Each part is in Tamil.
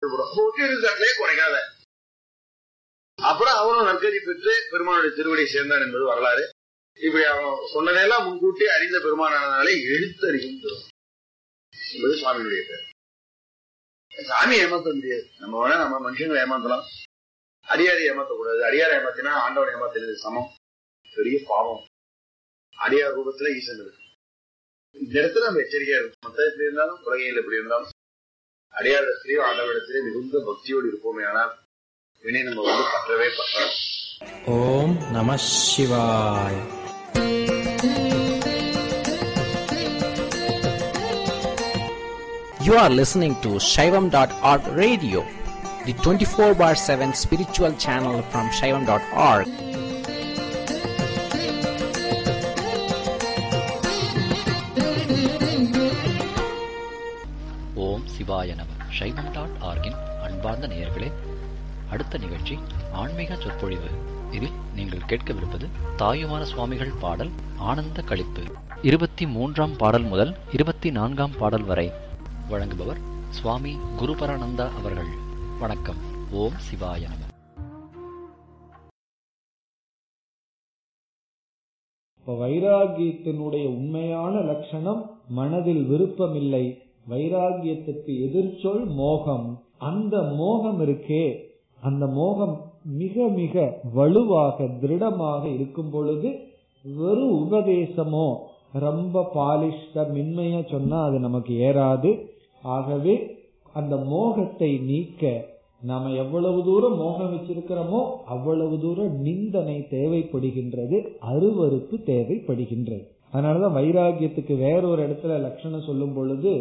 விட்டுப்படும் அப்போ ஒட்டி இருக்கிறதுலே குறைக்காத அப்புறம் அவனும் நற்கதி பெற்று பெருமானுடைய திருவடி சேர்ந்தான் என்பது வரலாறு இப்படி அவன் சொன்னதெல்லாம் முன்கூட்டி அறிந்த பெருமானானதாலே எழுத்தறியும் பெருமான் என்பது சுவாமியுடைய பேர் சாமி ஏமாத்த முடியாது நம்ம வேணா நம்ம மனுஷங்களை ஏமாத்தலாம் அடியாரை ஏமாத்தக்கூடாது அடியாரை ஏமாத்தினா ஆண்டவனை ஏமாத்தினது சமம் பெரிய பாவம் அடியார் ரூபத்துல ஈசன் இருக்கு இந்த இடத்துல நம்ம எச்சரிக்கையா இருக்கும் மத்த எப்படி இருந்தாலும் உலகையில் எப்படி இருந்தாலும் அடியாரிடத்திலேயோ ஆண்டவரிடத்திலேயோ மிகுந்த பக்தியோடு இருப்போமே ஆனால் வினை நம்ம வந்து பற்றவே பற்றாது ஓம் நம சிவாய் You are listening to Shaivam.org radio, the 24 bar 7 spiritual channel from Shaivam.org. ஓம் சிவாய நம சைவம் டாட் ஆர்கின் அன்பார்ந்த நேயர்களே அடுத்த நிகழ்ச்சி ஆன்மீக சொற்பொழிவு இதில் நீங்கள் கேட்கவிருப்பது தாயுமான சுவாமிகள் பாடல் ஆனந்த களிப்பு இருபத்தி மூன்றாம் பாடல் முதல் இருபத்தி நான்காம் பாடல் வரை வழங்குபவர் சுவாமி குருபரானந்தா அவர்கள் வணக்கம் ஓம் சிவாய நம இப்ப வைராகியத்தினுடைய உண்மையான லட்சணம் மனதில் விருப்பமில்லை வைராகியத்துக்கு எதிர்ச்சொல் மோகம் அந்த மோகம் இருக்கே அந்த மோகம் மிக மிக வலுவாக திருடமாக இருக்கும் பொழுது வெறும் உபதேசமோ ரொம்ப பாலிஷ்ட மென்மையா சொன்னா அது நமக்கு ஏறாது ஆகவே அந்த மோகத்தை நீக்க நாம எவ்வளவு தூரம் மோகம் வச்சிருக்கிறோமோ அவ்வளவு தூரம் நிந்தனை தேவைப்படுகின்றது அருவறுப்பு தேவைப்படுகின்றது அதனாலதான் வைராகியத்துக்கு வேறொரு இடத்துல லட்சணம் சொல்லும் பொழுது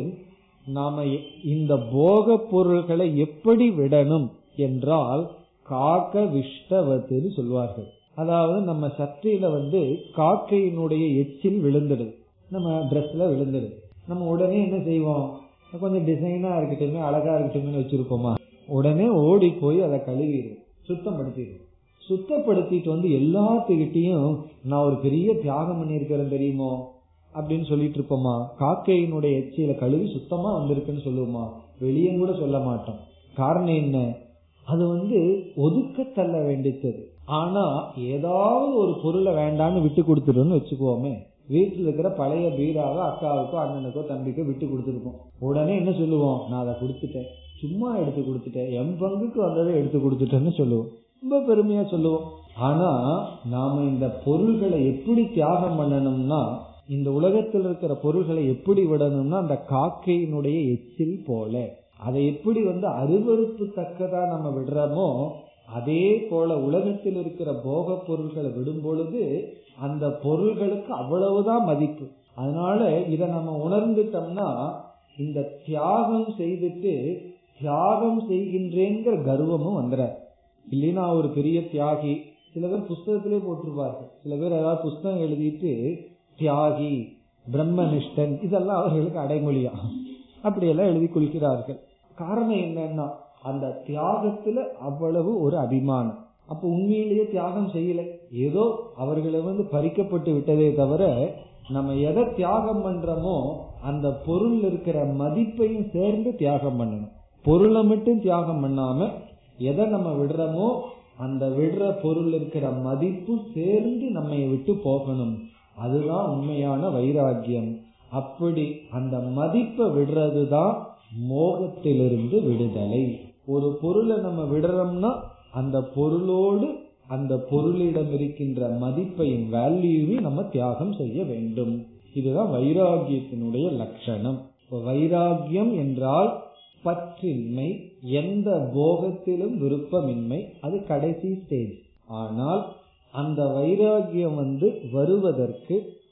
நாம எ- இந்த போக பொருள்களை எப்படி விடணும் என்றால் காக்க விஷ்டவத்துன்னு சொல்வார்கள் அதாவது நம்ம சட்டையில வந்து காக்கையினுடைய எச்சில் விழுந்துடுது நம்ம ட்ரெஸ்ல விழுந்துடுது நம்ம உடனே என்ன செய்வோம் கொஞ்சம் டிசைனா இருக்கட்டுமே அழகா இருக்கட்டுமே வச்சிருப்போமா உடனே ஓடி போய் அதை கழுவிடும் சுத்தப்படுத்திடும் சுத்தப்படுத்திட்டு வந்து எல்லாத்துக்கிட்டையும் நான் ஒரு பெரிய தியாகம் பண்ணியிருக்கிறேன் தெரியுமோ அப்படின்னு சொல்லிட்டு இருப்போமா காக்கையினுடைய எச்சியில கழுவி சுத்தமா வந்திருக்குன்னு சொல்லுவோமா வெளியே கூட சொல்ல மாட்டோம் காரணம் என்ன அது வந்து ஒதுக்க தள்ள வேண்டித்தது ஆனா ஏதாவது ஒரு பொருளை வேண்டான்னு விட்டு கொடுத்துருன்னு வச்சுக்குவோமே வீட்டில் இருக்கிற பழைய பீராவை அக்காவுக்கோ அண்ணனுக்கோ தம்பிக்கோ விட்டு கொடுத்துருப்போம் உடனே என்ன சொல்லுவோம் நான் அதை கொடுத்துட்டேன் சும்மா எடுத்து கொடுத்துட்டேன் என் பங்குக்கு வந்ததை எடுத்து கொடுத்துட்டேன்னு சொல்லுவோம் ரொம்ப பெருமையா சொல்லுவோம் ஆனா நாம இந்த பொருள்களை எப்படி தியாகம் பண்ணணும்னா இந்த உலகத்தில் இருக்கிற பொருள்களை எப்படி விடணும்னா அந்த காக்கையினுடைய எச்சில் போல அதை எப்படி வந்து அருவருப்பு தக்கதா நம்ம விடுறோமோ அதே போல உலகத்தில் இருக்கிற போக பொருள்களை விடும் பொழுது அந்த பொருள்களுக்கு அவ்வளவுதான் மதிப்பு அதனால இதை நம்ம உணர்ந்துட்டோம்னா இந்த தியாகம் செய்துட்டு தியாகம் செய்கின்றேங்கிற கர்வமும் வந்துற இல்லைன்னா ஒரு பெரிய தியாகி சில பேர் புஸ்தகத்திலே போட்டிருப்பார்கள் சில பேர் ஏதாவது புஸ்தகம் எழுதிட்டு தியாகி பிரம்மனிஷ்டன் இதெல்லாம் அவர்களுக்கு அடைமொழியா அப்படியெல்லாம் எழுதி கொள்கிறார்கள் காரணம் என்னன்னா அந்த தியாகத்துல அவ்வளவு ஒரு அபிமானம் அப்ப உண்மையிலேயே தியாகம் செய்யல ஏதோ அவர்களை வந்து பறிக்கப்பட்டு விட்டதே தவிர நம்ம எதை தியாகம் பண்றோமோ அந்த பொருள் இருக்கிற மதிப்பையும் சேர்ந்து தியாகம் பண்ணணும் பொருளை மட்டும் தியாகம் பண்ணாம எதை நம்ம விடுறோமோ அந்த விடுற பொருள் இருக்கிற மதிப்பு சேர்ந்து நம்மை விட்டு போகணும் அதுதான் உண்மையான வைராக்கியம் அப்படி அந்த மதிப்பை விடுறதுதான் மோகத்திலிருந்து விடுதலை ஒரு பொருளை நம்ம விடுறோம்னா அந்த பொருளோடு அந்த பொருளிடம் இருக்கின்ற மதிப்பையும் வேல்யூவையும் நம்ம தியாகம் செய்ய வேண்டும் இதுதான் வைராகியத்தினுடைய லட்சணம் இப்ப வைராகியம் என்றால் பற்றின்மை எந்த போகத்திலும் விருப்பமின்மை அது கடைசி ஸ்டேஜ் ஆனால் அந்த வைராகியம் வந்து வருவதற்கு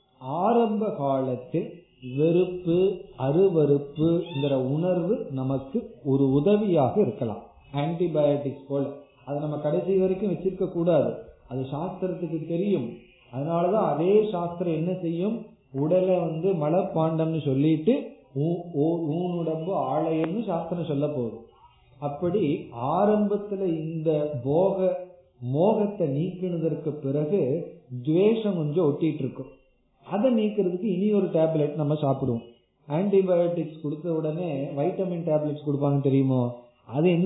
ஆரம்ப காலத்தில் வெறுப்பு அருவருப்புங்கிற உணர்வு நமக்கு ஒரு உதவியாக இருக்கலாம் ஆன்டிபயோட்டிக்ஸ் போல அது நம்ம கடைசி வரைக்கும் வச்சிருக்க கூடாது அது சாஸ்திரத்துக்கு தெரியும் அதனாலதான் அதே சாஸ்திரம் என்ன செய்யும் உடலை வந்து மலப்பாண்டம்னு சொல்லிட்டு ஊனுடம்பு ஆலயம்னு சாஸ்திரம் சொல்ல போகுது அப்படி ஆரம்பத்துல இந்த போக மோகத்தை நீக்கினதற்கு பிறகு துவேஷம் கொஞ்சம் ஒட்டிட்டு இருக்கும் அதை நீக்கிறதுக்கு இனி ஒரு டேப்லெட் நம்ம சாப்பிடுவோம் ஆன்டிபயோட்டிக்ஸ் கொடுத்த உடனே வைட்டமின் டேப்லெட்ஸ் கொடுப்பாங்க தெரியுமோ அது என்ன